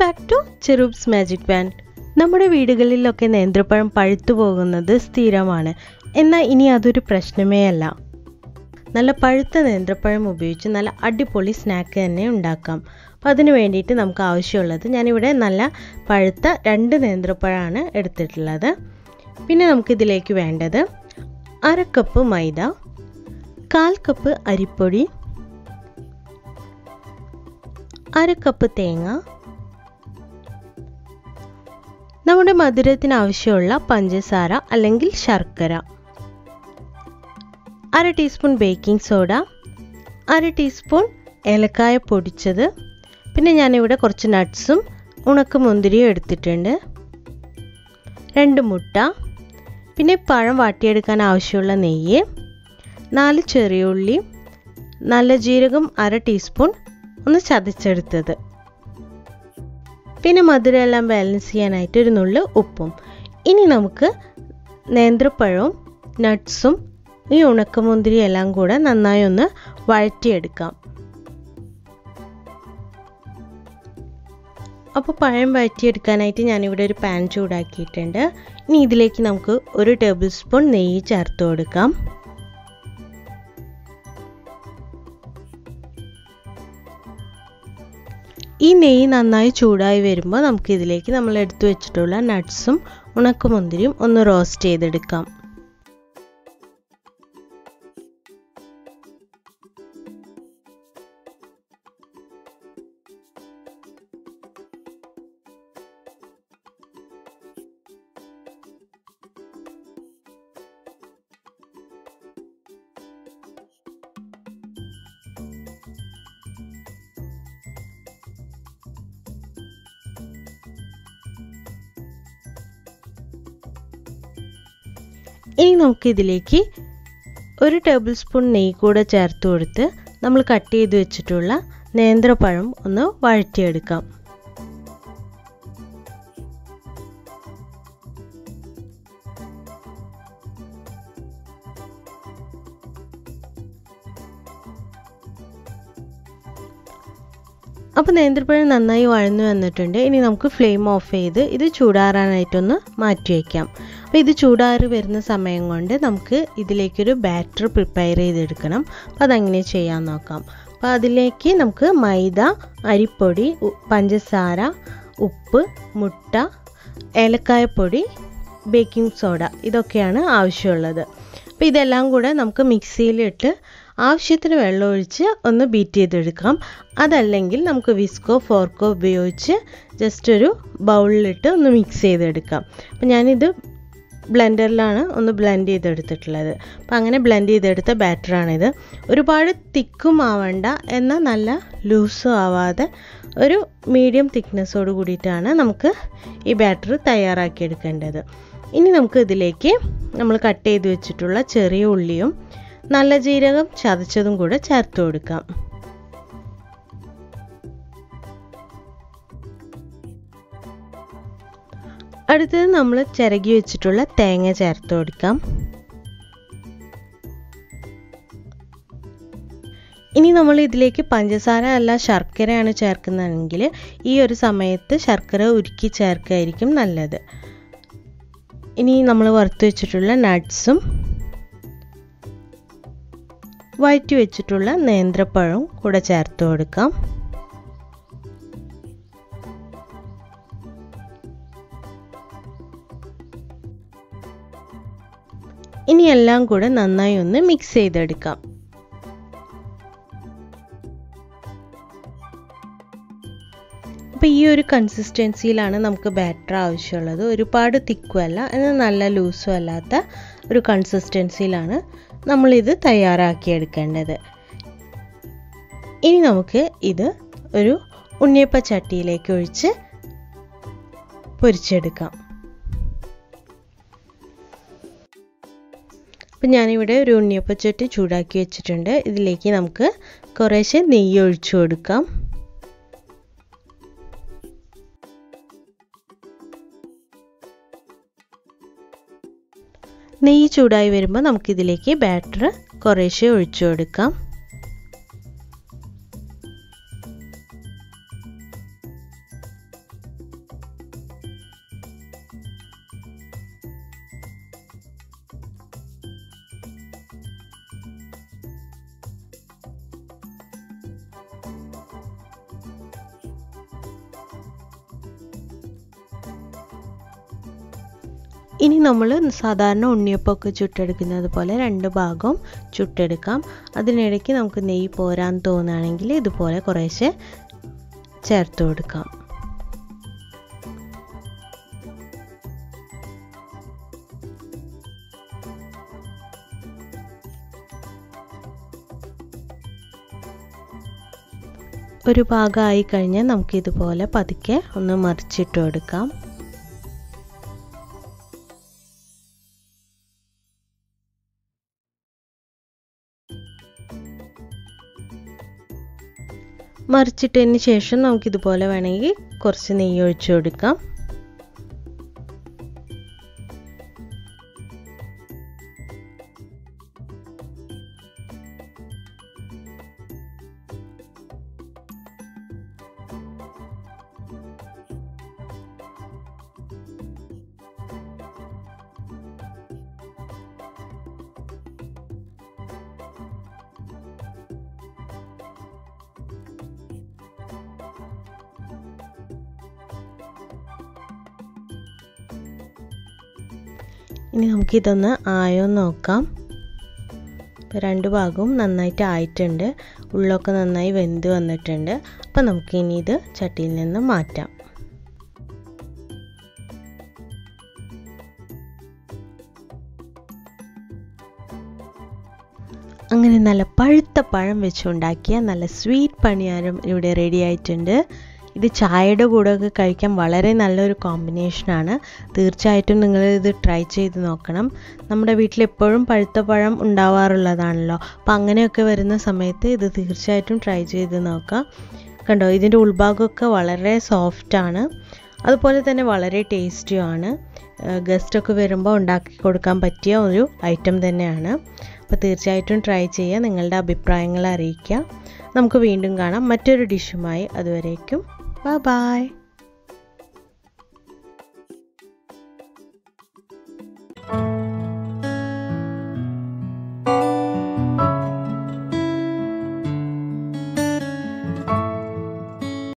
back to cherubs magic band നമ്മുടെ വീടുകളിലൊക്കെ നേന്ത്രപ്പഴം പഴുത്തു പോകുന്നത് സ്ഥിരമാണ് എന്നാൽ ഇനി അതൊരു പ്രശ്നമേ അല്ല നല്ല പഴുത്ത നേന്ത്രപ്പഴം ഉപയോഗിച്ച് നല്ല അടിപൊളി സ്നാക്ക് തന്നെ ഉണ്ടാക്കാം അപ്പം അതിന് വേണ്ടിയിട്ട് നമുക്ക് ആവശ്യമുള്ളത് ഞാനിവിടെ നല്ല പഴുത്ത രണ്ട് നേന്ത്രപ്പഴമാണ് എടുത്തിട്ടുള്ളത് പിന്നെ നമുക്കിതിലേക്ക് വേണ്ടത് അര കപ്പ് മൈദ കാൽ കപ്പ് അരിപ്പൊടി അര കപ്പ് തേങ്ങ നമ്മുടെ മധുരത്തിന് ആവശ്യമുള്ള പഞ്ചസാര അല്ലെങ്കിൽ ശർക്കര അര ടീസ്പൂൺ ബേക്കിംഗ് സോഡ അര ടീസ്പൂൺ ഏലക്കായ പൊടിച്ചത് പിന്നെ ഞാനിവിടെ കുറച്ച് നട്ട്സും ഉണക്കമുന്തിരിയും എടുത്തിട്ടുണ്ട് രണ്ട് മുട്ട പിന്നെ പഴം വാട്ടിയെടുക്കാൻ ആവശ്യമുള്ള നെയ്യ് നാല് ചെറിയ ഉള്ളി നല്ല ജീരകം അര ടീസ്പൂൺ ഒന്ന് ചതച്ചെടുത്തത് പിന്നെ മധുരം എല്ലാം ബാലൻസ് ചെയ്യാനായിട്ട് ഒരു നുള്ളു ഉപ്പും ഇനി നമുക്ക് നേന്ത്രപ്പഴവും നട്ട്സും ഈ ഉണക്കമുന്തിരി എല്ലാം കൂടെ നന്നായി ഒന്ന് വഴറ്റിയെടുക്കാം അപ്പോൾ പഴം വഴറ്റിയെടുക്കാനായിട്ട് ഞാനിവിടെ ഒരു പാൻ ചൂടാക്കിയിട്ടുണ്ട് ഇനി ഇതിലേക്ക് നമുക്ക് ഒരു ടേബിൾ സ്പൂൺ നെയ്യ് ചേർത്ത് കൊടുക്കാം ഈ നെയ്യ് നന്നായി ചൂടായി വരുമ്പോൾ നമുക്ക് ഇതിലേക്ക് നമ്മൾ എടുത്തു വെച്ചിട്ടുള്ള നട്ട്സും ഉണക്കമുന്തിരിയും ഒന്ന് റോസ്റ്റ് ചെയ്തെടുക്കാം ഇനി നമുക്കിതിലേക്ക് ഒരു ടേബിൾ സ്പൂൺ നെയ്യ് കൂടെ ചേർത്ത് കൊടുത്ത് നമ്മൾ കട്ട് ചെയ്ത് വെച്ചിട്ടുള്ള നേന്ത്രപ്പഴം ഒന്ന് വഴറ്റിയെടുക്കാം അപ്പോൾ നേന്ത്രപ്പഴം നന്നായി വഴന്നു വന്നിട്ടുണ്ട് ഇനി നമുക്ക് ഫ്ലെയിം ഓഫ് ചെയ്ത് ഇത് ചൂടാറാനായിട്ടൊന്ന് മാറ്റി വയ്ക്കാം അപ്പോൾ ഇത് ചൂടാറി വരുന്ന സമയം കൊണ്ട് നമുക്ക് ഇതിലേക്കൊരു ബാറ്റർ പ്രിപ്പയർ ചെയ്തെടുക്കണം അപ്പോൾ അതെങ്ങനെ ചെയ്യാൻ നോക്കാം അപ്പോൾ അതിലേക്ക് നമുക്ക് മൈദ അരിപ്പൊടി പഞ്ചസാര ഉപ്പ് മുട്ട ഏലക്കായപ്പൊടി ബേക്കിംഗ് സോഡ ഇതൊക്കെയാണ് ആവശ്യമുള്ളത് അപ്പോൾ ഇതെല്ലാം കൂടെ നമുക്ക് മിക്സിയിലിട്ട് ആവശ്യത്തിന് വെള്ളം ഒഴിച്ച് ഒന്ന് ബീറ്റ് ചെയ്തെടുക്കാം അതല്ലെങ്കിൽ നമുക്ക് വിസ്കോ ഫോർക്കോ ഉപയോഗിച്ച് ജസ്റ്റ് ഒരു ബൗളിലിട്ട് ഒന്ന് മിക്സ് ചെയ്തെടുക്കാം അപ്പം ഞാനിത് ബ്ലെൻഡറിലാണ് ഒന്ന് ബ്ലെൻഡ് ചെയ്തെടുത്തിട്ടുള്ളത് അപ്പം അങ്ങനെ ബ്ലെൻഡ് ചെയ്തെടുത്ത ബാറ്ററാണിത് ഒരുപാട് തിക്കും ആവണ്ട എന്നാൽ നല്ല ലൂസും ആവാതെ ഒരു മീഡിയം തിക്നെസ്സോട് കൂടിയിട്ടാണ് നമുക്ക് ഈ ബാറ്റർ തയ്യാറാക്കിയെടുക്കേണ്ടത് ഇനി നമുക്ക് ഇതിലേക്ക് നമ്മൾ കട്ട് ചെയ്ത് വെച്ചിട്ടുള്ള ചെറിയ ഉള്ളിയും നല്ല ജീരകം ചതച്ചതും കൂടെ ചേർത്ത് കൊടുക്കാം അടുത്തത് നമ്മൾ ചിരകി വെച്ചിട്ടുള്ള തേങ്ങ ചേർത്ത് കൊടുക്കാം ഇനി നമ്മൾ ഇതിലേക്ക് പഞ്ചസാര അല്ല ശർക്കരയാണ് ചേർക്കുന്നതെങ്കിൽ ഈ ഒരു സമയത്ത് ശർക്കര ഉരുക്കി ചേർക്കായിരിക്കും നല്ലത് ഇനി നമ്മൾ വറുത്ത് വെച്ചിട്ടുള്ള നട്ട്സും വഴറ്റി വെച്ചിട്ടുള്ള നേന്ത്രപ്പഴവും കൂടെ ചേർത്ത് കൊടുക്കാം ഇനി എല്ലാം കൂടെ നന്നായി ഒന്ന് മിക്സ് ചെയ്തെടുക്കാം അപ്പോൾ ഈ ഒരു കൺസിസ്റ്റൻസിയിലാണ് നമുക്ക് ബാറ്റർ ആവശ്യമുള്ളത് ഒരുപാട് തിക്കും അല്ല എന്നാൽ നല്ല ലൂസും അല്ലാത്ത ഒരു കൺസിസ്റ്റൻസിയിലാണ് നമ്മളിത് തയ്യാറാക്കിയെടുക്കേണ്ടത് ഇനി നമുക്ക് ഇത് ഒരു ഉണ്ണിയപ്പ ചട്ടിയിലേക്ക് ഒഴിച്ച് പൊരിച്ചെടുക്കാം അപ്പം ഞാനിവിടെ ഒരു ഉണ്ണിയപ്പ ചട്ടി ചൂടാക്കി വെച്ചിട്ടുണ്ട് ഇതിലേക്ക് നമുക്ക് കുറേശ്ശെ നെയ്യ് ഒഴിച്ചു കൊടുക്കാം നെയ്യ് ചൂടായി വരുമ്പോൾ നമുക്കിതിലേക്ക് ബാറ്റർ കുറേശ്ശെ ഒഴിച്ചു കൊടുക്കാം ഇനി നമ്മൾ സാധാരണ ഉണ്ണിയപ്പമൊക്കെ ചുട്ടെടുക്കുന്നത് പോലെ രണ്ട് ഭാഗവും ചുട്ടെടുക്കാം അതിനിടയ്ക്ക് നമുക്ക് നെയ്യ് പോരാൻ തോന്നുകയാണെങ്കിൽ ഇതുപോലെ കുറേശ്ശെ ചേർത്ത് കൊടുക്കാം ഒരു ഭാഗമായി കഴിഞ്ഞാൽ നമുക്കിതുപോലെ പതുക്കെ ഒന്ന് മറിച്ചിട്ട് കൊടുക്കാം മറിച്ചിട്ടതിന് ശേഷം നമുക്കിതുപോലെ വേണമെങ്കിൽ കുറച്ച് നെയ്യ് ഒഴിച്ചു കൊടുക്കാം ഇനി നമുക്കിതൊന്ന് ആയോ നോക്കാം ഇപ്പോൾ രണ്ട് ഭാഗവും നന്നായിട്ട് ആയിട്ടുണ്ട് ഉള്ളൊക്കെ നന്നായി വെന്ത് വന്നിട്ടുണ്ട് അപ്പോൾ നമുക്കിനി ഇത് ചട്ടിയിൽ നിന്ന് മാറ്റാം അങ്ങനെ നല്ല പഴുത്ത പഴം വെച്ചുണ്ടാക്കിയ നല്ല സ്വീറ്റ് പണിയാരം ഇവിടെ റെഡി ആയിട്ടുണ്ട് ഇത് ചായയുടെ കൂടെയൊക്കെ കഴിക്കാൻ വളരെ നല്ലൊരു കോമ്പിനേഷനാണ് തീർച്ചയായിട്ടും നിങ്ങൾ ഇത് ട്രൈ ചെയ്ത് നോക്കണം നമ്മുടെ വീട്ടിൽ എപ്പോഴും പഴുത്ത പഴം ഉണ്ടാവാറുള്ളതാണല്ലോ അപ്പം അങ്ങനെയൊക്കെ വരുന്ന സമയത്ത് ഇത് തീർച്ചയായിട്ടും ട്രൈ ചെയ്ത് നോക്കാം കണ്ടോ ഇതിൻ്റെ ഉൾഭാഗമൊക്കെ വളരെ സോഫ്റ്റാണ് അതുപോലെ തന്നെ വളരെ ടേസ്റ്റിയുമാണ് ഗസ്റ്റൊക്കെ വരുമ്പോൾ ഉണ്ടാക്കി കൊടുക്കാൻ പറ്റിയ ഒരു ഐറ്റം തന്നെയാണ് അപ്പോൾ തീർച്ചയായിട്ടും ട്രൈ ചെയ്യുക നിങ്ങളുടെ അഭിപ്രായങ്ങൾ അറിയിക്കുക നമുക്ക് വീണ്ടും കാണാം മറ്റൊരു ഡിഷുമായി അതുവരേക്കും ബൈ ബൈ